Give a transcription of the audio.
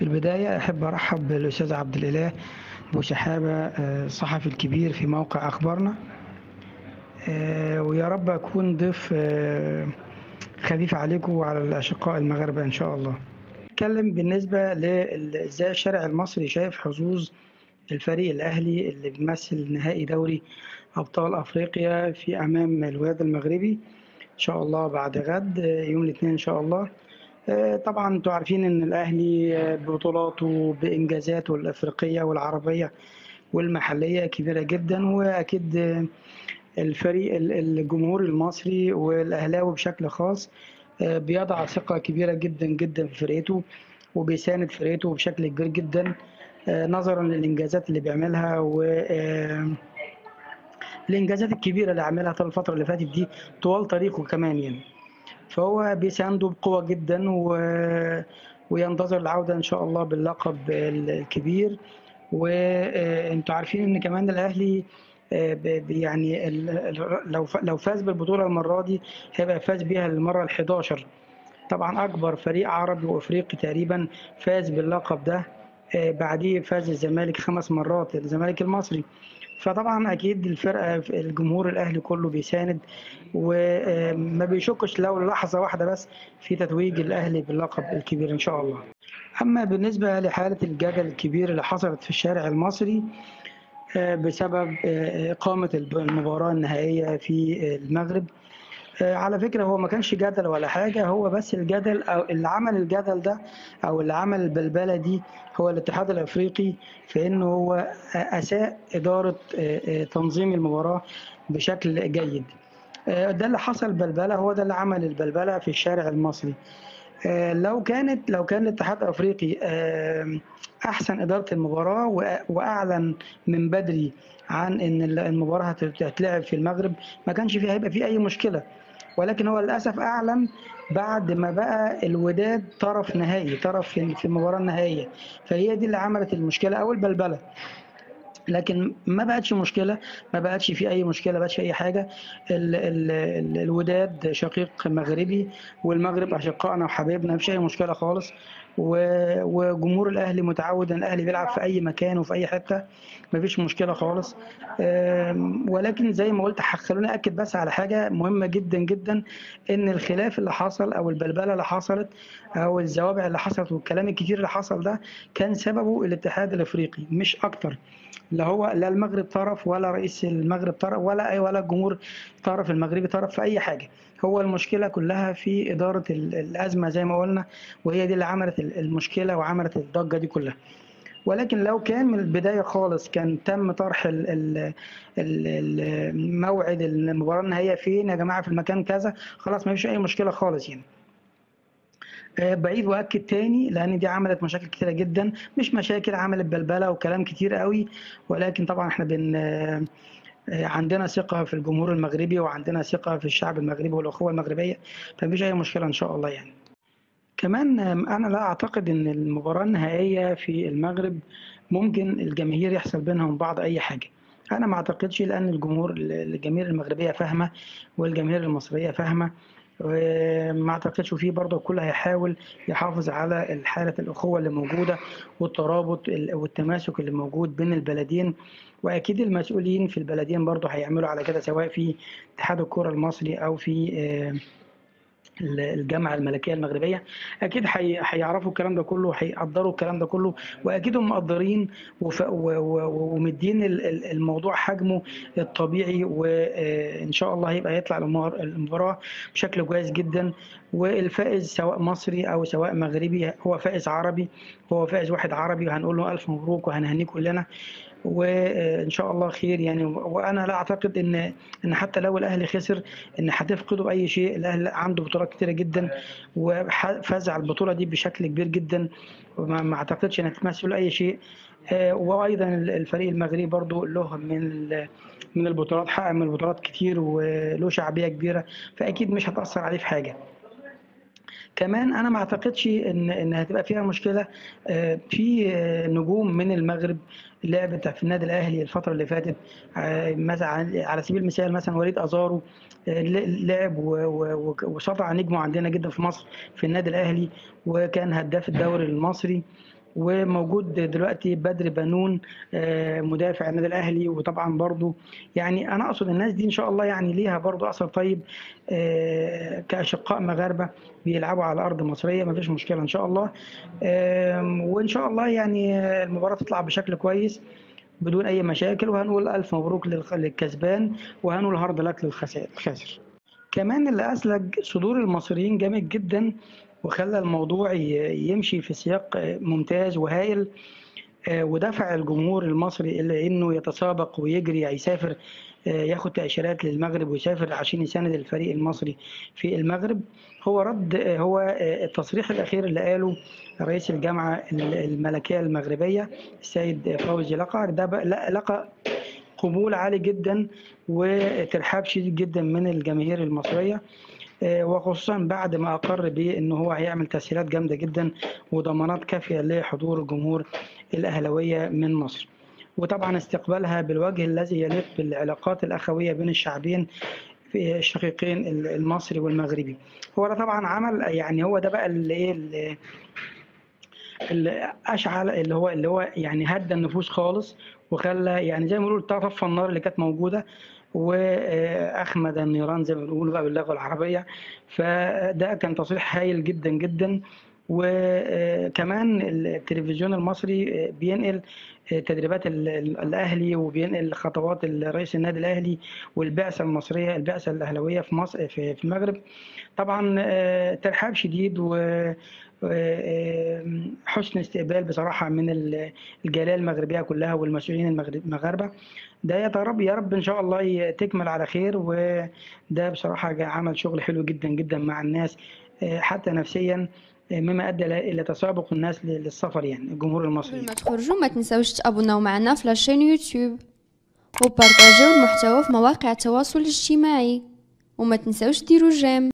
البداية أحب أرحب بالأستاذ عبد الإله أبو شحابة آه، الصحفي الكبير في موقع أخبارنا آه، ويا رب أكون ضيف آه، خفيف عليكم وعلى الأشقاء المغاربة إن شاء الله نتكلم بالنسبة لإزاي الشارع المصري شايف حظوظ الفريق الأهلي اللي بيمثل نهائي دوري أبطال أفريقيا في أمام الوداد المغربي إن شاء الله بعد غد آه، يوم الاثنين إن شاء الله آه، طبعا انتوا عارفين ان الاهلي آه، ببطولاته بانجازاته الافريقيه والعربيه والمحليه كبيره جدا واكيد آه، الفريق ال- الجمهور المصري والاهلاوي بشكل خاص آه، بيضع ثقه كبيره جدا جدا في فرقته وبيساند فرقته بشكل كبير جدا آه، نظرا للانجازات اللي بيعملها و آه، الانجازات الكبيره اللي عملها طول الفتره اللي فاتت دي طوال تاريخه كمان يعني فهو بيسانده بقوة جدا و... وينتظر العودة إن شاء الله باللقب الكبير وانتوا عارفين إن كمان الأهلي آه، ب- ب- يعني ال- ال- لو ف- لو فاز بالبطولة المرة دي هيبقى فاز بيها للمرة ال 11 طبعا أكبر فريق عربي وأفريقي تقريبا فاز باللقب ده آه، بعديه فاز الزمالك خمس مرات الزمالك المصري فطبعا اكيد الفرقه الجمهور الاهلي كله بيساند وما بيشكش لو لحظه واحده بس في تتويج الاهلي باللقب الكبير ان شاء الله اما بالنسبه لحاله الجدل الكبير اللي حصلت في الشارع المصري آه، بسبب آه، اقامه المباراه النهائيه في المغرب آه، على فكرة هو ما كانش جدل ولا حاجة هو بس الجدل أو اللي عمل الجدل ده أو اللي عمل البلبلة دي هو الاتحاد الأفريقي في إنه هو أساء إدارة آه، آه، تنظيم المباراة بشكل جيد آه، ده اللي حصل بلبلة هو ده اللي عمل البلبلة في الشارع المصري آه، لو كانت لو كان الاتحاد الافريقي آه، احسن اداره المباراه وأ- واعلن من بدري عن ان المباراه هت- هتتلعب في المغرب ما كانش فيها هيبقى في اي مشكله ولكن هو للاسف اعلن بعد ما بقى الوداد طرف نهائي طرف في في المباراه النهائيه فهي دي اللي عملت المشكله او البلبله لكن ما بقتش مشكله ما بقتش في اي مشكله ما بقتش اي حاجه ال ال ال الوداد شقيق مغربي والمغرب اشقائنا وحبايبنا مفيش اي مشكله خالص و- وجمهور الاهلي متعود ان الاهلي بيلعب في اي مكان وفي اي حته مفيش مشكله خالص أم، ولكن زي ما قلت ح- خلوني اكد بس على حاجه مهمه جدا جدا ان الخلاف اللي حصل او البلبله اللي حصلت او الزوابع اللي حصلت والكلام الكتير اللي حصل ده كان سببه الاتحاد الافريقي مش اكتر لا هو لا المغرب طرف ولا رئيس المغرب طرف ولا اي ولا الجمهور طرف المغربي طرف في اي حاجه هو المشكله كلها في اداره ال- الازمه زي ما قلنا وهي دي اللي عملت ال- المشكله وعملت الضجه دي كلها ولكن لو كان من البدايه خالص كان تم طرح ال- ال- ال- ال- موعد المباراه النهائيه فين يا جماعه في المكان كذا خلاص ما فيش اي مشكله خالص يعني آه، بعيد واكد تاني لان دي عملت مشاكل كتيره جدا مش مشاكل عملت بلبله وكلام كتير قوي ولكن طبعا احنا بن آه، آه، عندنا ثقه في الجمهور المغربي وعندنا ثقه في الشعب المغربي والاخوه المغربيه فمفيش اي مشكله ان شاء الله يعني كمان آم، انا لا اعتقد ان المباراه النهائيه في المغرب ممكن الجماهير يحصل بينهم بعض اي حاجه انا ما اعتقدش لان الجمهور الجماهير المغربيه فاهمه والجماهير المصريه فاهمه وما اعتقدش وفيه برضه الكل هيحاول يحافظ على حاله الاخوه اللي موجوده والترابط ال- والتماسك اللي موجود بين البلدين واكيد المسؤولين في البلدين برضه هيعملوا على كده سواء في اتحاد الكره المصري او في آه، الجامعه الملكيه المغربيه اكيد هي- هيعرفوا الكلام ده كله هيقدروا الكلام ده كله واكيد هم مقدرين وف- و- و- ومدين ال- ال- الموضوع حجمه الطبيعي وان شاء الله هيبقى يطلع المبار- المباراه بشكل كويس جدا والفائز سواء مصري او سواء مغربي هو فائز عربي هو فائز واحد عربي وهنقول له الف مبروك وهنهنيه كلنا وان شاء الله خير يعني وانا لا اعتقد ان ان حتى لو الاهلي خسر ان هتفقده اي شيء الاهلي عنده بطولات كتيره جدا وفاز على البطوله دي بشكل كبير جدا وما ما اعتقدش انها تمثل له اي شيء آه، وايضا الفريق المغربي برضو له من ال- من البطولات حقق من البطولات كتير وله شعبيه كبيره فاكيد مش هتاثر عليه في حاجه كمان انا ما اعتقدش ان ان هتبقى فيها مشكله آه، في آه، نجوم من المغرب لعبت في النادي الاهلي الفتره اللي فاتت آه، مثلا على على سبيل المثال مثلا وليد ازارو آه، ل- لعب و- و- و- وسطع نجمه عندنا جدا في مصر في النادي الاهلي وكان هداف الدوري المصري وموجود دلوقتي بدر بنون آه، مدافع النادي الاهلي وطبعا برضو يعني انا اقصد الناس دي ان شاء الله يعني ليها برضو اثر طيب آه، كاشقاء مغاربه بيلعبوا على ارض مصريه ما فيش مشكله ان شاء الله آم، وان شاء الله يعني المباراه تطلع بشكل كويس بدون اي مشاكل وهنقول الف مبروك للخ- للكسبان وهنقول هارد لك للخسائر الخاسر كمان اللي أسلج صدور المصريين جامد جدا وخلى الموضوع ي- يمشي في سياق آه، ممتاز وهائل آه، ودفع الجمهور المصري إلى إنه يتسابق ويجري يسافر آه، ياخد تأشيرات للمغرب ويسافر عشان يساند الفريق المصري في المغرب هو رد آه، هو آه، التصريح الأخير اللي قاله رئيس الجامعة الملكية المغربية السيد فوزي لقع ده بقى- لقى قبول عالي جدا وترحاب شديد جدا من الجماهير المصرية آه، وخصوصا بعد ما أقر بأن هو هيعمل تسهيلات جامدة جدا وضمانات كافية لحضور الجمهور الأهلوية من مصر وطبعا استقبالها بالوجه الذي يليق بالعلاقات الأخوية بين الشعبين في الشقيقين المصري والمغربي هو ده طبعا عمل يعني هو ده بقى اللي ايه اللي اللي اشعل اللي هو اللي هو يعني هدى النفوس خالص وخلى يعني زي ما بيقولوا طفى النار اللي كانت موجوده واخمد النيران زي ما بيقولوا بقى باللغه العربيه فده كان تصريح هايل جدا جدا وكمان التلفزيون المصري بينقل تدريبات ال- ال- الاهلي وبينقل خطوات رئيس النادي الاهلي والبعثه المصريه البعثه الاهلاويه في مصر في في المغرب طبعا آه، ترحاب شديد و آه، حسن استقبال بصراحه من ال- الجاليه المغربيه كلها والمسؤولين المغرب- المغاربه ده يا رب يا رب ان شاء الله ي- تكمل على خير وده بصراحه جا- عمل شغل حلو جدا جدا مع الناس آه، حتى نفسيا آه، مما ادى الى إلى تسابق الناس للسفر يعني الجمهور المصري قبل ما تخرجوا ما تنساوش تابوناو معنا في لاشين يوتيوب وبارطاجيو المحتوى في مواقع التواصل الاجتماعي وما تنساوش ديروا جيم